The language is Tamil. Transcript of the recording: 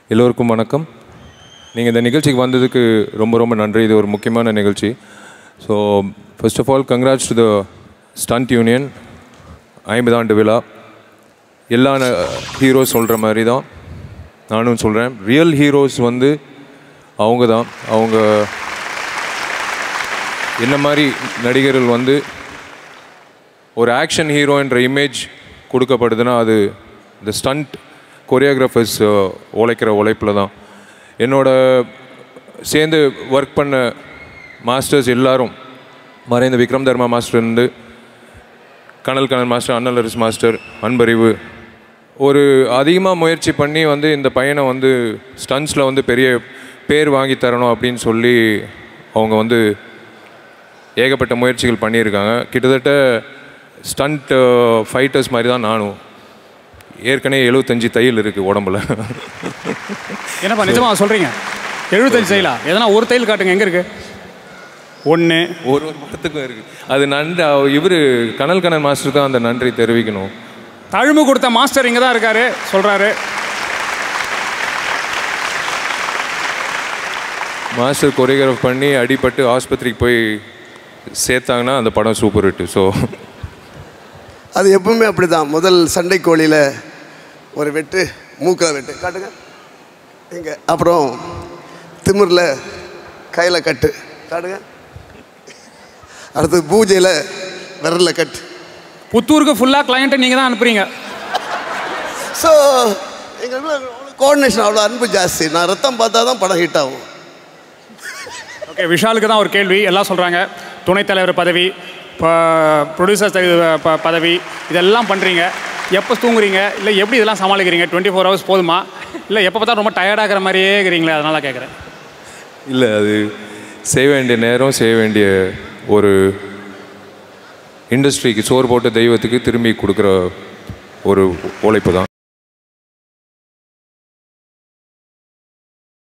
எல்லோருக்கும் வணக்கம் நீங்கள் இந்த நிகழ்ச்சிக்கு வந்ததுக்கு ரொம்ப ரொம்ப நன்றி இது ஒரு முக்கியமான நிகழ்ச்சி so first of all congrats to the stunt union ஐம்பது ஆண்டு விழா எல்லா ஹீரோஸ் சொல்கிற மாதிரி தான் நானும் சொல்கிறேன் ரியல் ஹீரோஸ் வந்து அவங்க தான் அவங்க என்ன மாதிரி நடிகர்கள் வந்து ஒரு ஆக்ஷன் ஹீரோ என்ற இமேஜ் கொடுக்கப்படுதுன்னா அது இந்த ஸ்டண்ட் கொரியோகிராஃபர்ஸ் உழைக்கிற உழைப்பில் தான் என்னோட சேர்ந்து ஒர்க் பண்ண மாஸ்டர்ஸ் எல்லாரும் மறைந்த விக்ரம் தர்மா மாஸ்டர் இருந்து கனல் கனல் மாஸ்டர் அன்னலரிஸ் மாஸ்டர் அன்பறிவு ஒரு அதிகமாக முயற்சி பண்ணி வந்து இந்த பையனை வந்து ஸ்டன்ஸில் வந்து பெரிய பேர் வாங்கி தரணும் அப்படின்னு சொல்லி அவங்க வந்து ஏகப்பட்ட முயற்சிகள் பண்ணியிருக்காங்க கிட்டத்தட்ட ஸ்டண்ட் ஃபைட்டர்ஸ் மாதிரி தான் நானும் ஏற்கனவே எழுபத்தஞ்சு தையல் இருக்குது உடம்புல என்னப்பா நிஜமா சொல்கிறீங்க எழுபத்தஞ்சு தையலா எதனா ஒரு தையல் காட்டுங்க எங்கே இருக்கு ஒன்று ஒரு ஒரு படத்துக்கும் இருக்குது அது நன்றி இவர் கனல் கனல் மாஸ்டர் தான் அந்த நன்றி தெரிவிக்கணும் தழும்பு கொடுத்த மாஸ்டர் இங்கே தான் இருக்காரு சொல்கிறாரு மாஸ்டர் கொரியோகிராஃப் பண்ணி அடிபட்டு ஆஸ்பத்திரிக்கு போய் சேர்த்தாங்கன்னா அந்த படம் சூப்பர் ஹிட்டு ஸோ அது எப்பவுமே அப்படி தான் முதல் சண்டை கோழியில் ஒரு வெட்டு மூக்கில் வெட்டு காட்டுங்க இங்கே அப்புறம் திமிரில் கையில் கட்டு காட்டுங்க அடுத்து பூஜையில் விரலில் கட்டு புத்தூருக்கு ஃபுல்லாக கிளையண்ட்டை நீங்கள் தான் அனுப்புறீங்க ஸோ எங்களுக்குள்ள கோஆர்டினேஷன் அவ்வளோ அன்பு ஜாஸ்தி நான் ரத்தம் பார்த்தா தான் படம் ஹிட் ஆகும் ஓகே விஷாலுக்கு தான் ஒரு கேள்வி எல்லாம் சொல்கிறாங்க துணைத் தலைவர் பதவி இப்போ ப்ரொடியூசர் பதவி இதெல்லாம் பண்ணுறீங்க எப்போ தூங்குறீங்க இல்லை எப்படி இதெல்லாம் சமாளிக்கிறீங்க டுவெண்ட்டி ஃபோர் ஹவர்ஸ் போதுமா இல்லை எப்போ பார்த்தா ரொம்ப டயர்டாகிற மாதிரியே இருக்கிறீங்களே அதனால கேட்குறேன் இல்லை அது செய்ய வேண்டிய நேரம் செய்ய வேண்டிய ஒரு இண்டஸ்ட்ரிக்கு சோறு போட்ட தெய்வத்துக்கு திரும்பி கொடுக்குற ஒரு உழைப்பு தான்